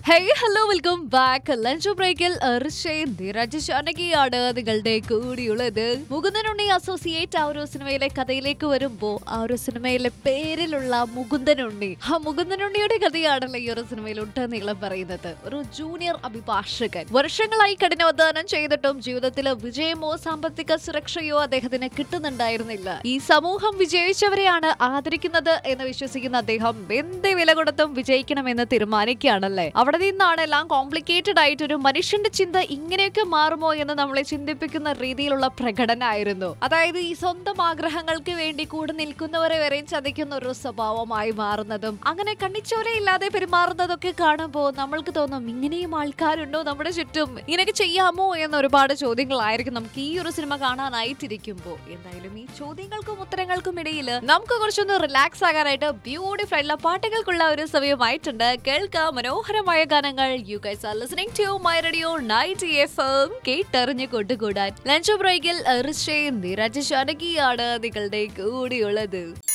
hey hello welcome back lunch ബ്രേക്കിൽ നിരജ് ജാനകിയാണ് നിങ്ങളുടെ കൂടിയുള്ളത് Mukundanunni associate ആ ഒരു സിനിമയിലെ കഥയിലേക്ക് വരുമ്പോ ആ ഒരു സിനിമയിലെ പേരിലുള്ള മുകുന്ദനുണ്ണി ആ മുകുന്ദനുണ്ണിയുടെ കഥയാണല്ലോ ഈ ഒരു സിനിമയിൽ ഉണ്ടെന്നീളം പറയുന്നത് ഒരു ജൂനിയർ അഭിഭാഷകൻ വർഷങ്ങളായി കഠിനാധ്വാനം ചെയ്തിട്ടും ജീവിതത്തിൽ വിജയമോ സാമ്പത്തിക സുരക്ഷയോ അദ്ദേഹത്തിന് കിട്ടുന്നുണ്ടായിരുന്നില്ല ഈ സമൂഹം വിജയിച്ചവരെയാണ് ആദരിക്കുന്നത് എന്ന് വിശ്വസിക്കുന്ന അദ്ദേഹം എന്ത് വില കൊടുത്തും വിജയിക്കണമെന്ന് തീരുമാനിക്കുകയാണല്ലേ അവിടെ നിന്നാണ് എല്ലാം കോംപ്ലിക്കേറ്റഡ് ആയിട്ട് ഒരു മനുഷ്യന്റെ ചിന്ത ഇങ്ങനെയൊക്കെ മാറുമോ എന്ന് നമ്മളെ ചിന്തിപ്പിക്കുന്ന രീതിയിലുള്ള പ്രകടനമായിരുന്നു അതായത് ഈ സ്വന്തം ആഗ്രഹങ്ങൾക്ക് വേണ്ടി കൂടെ നിൽക്കുന്നവരെ വരെ ചതിക്കുന്ന ഒരു സ്വഭാവമായി മാറുന്നതും അങ്ങനെ കണ്ണിച്ചോരയില്ലാതെ പെരുമാറുന്നതൊക്കെ കാണുമ്പോൾ നമ്മൾക്ക് തോന്നും ഇങ്ങനെയും ആൾക്കാരുണ്ടോ നമ്മുടെ ചുറ്റും ഇങ്ങനെയൊക്കെ ചെയ്യാമോ എന്ന ഒരുപാട് ചോദ്യങ്ങളായിരിക്കും നമുക്ക് ഈ ഒരു സിനിമ കാണാനായിട്ടിരിക്കുമ്പോൾ എന്തായാലും ഈ ചോദ്യങ്ങൾക്കും ഉത്തരങ്ങൾക്കും ഇടയിൽ നമുക്ക് കുറച്ചൊന്ന് റിലാക്സ് ആകാനായിട്ട് ബ്യൂട്ടിഫുൾ ആയിട്ടുള്ള പാട്ടുകൾക്കുള്ള ഒരു സമയമായിട്ടുണ്ട് കേൾക്കാം മനോഹരമായ ഗാനങ്ങൾ you guys are listening to my radio night F M കേട്ടറിഞ്ഞ് കൊണ്ടുകൂടാൻ ലഞ്ച് ബ്രേക്കിൽ നിരജ് ജാനകിയാണ് നിങ്ങളുടെ കൂടിയുള്ളത്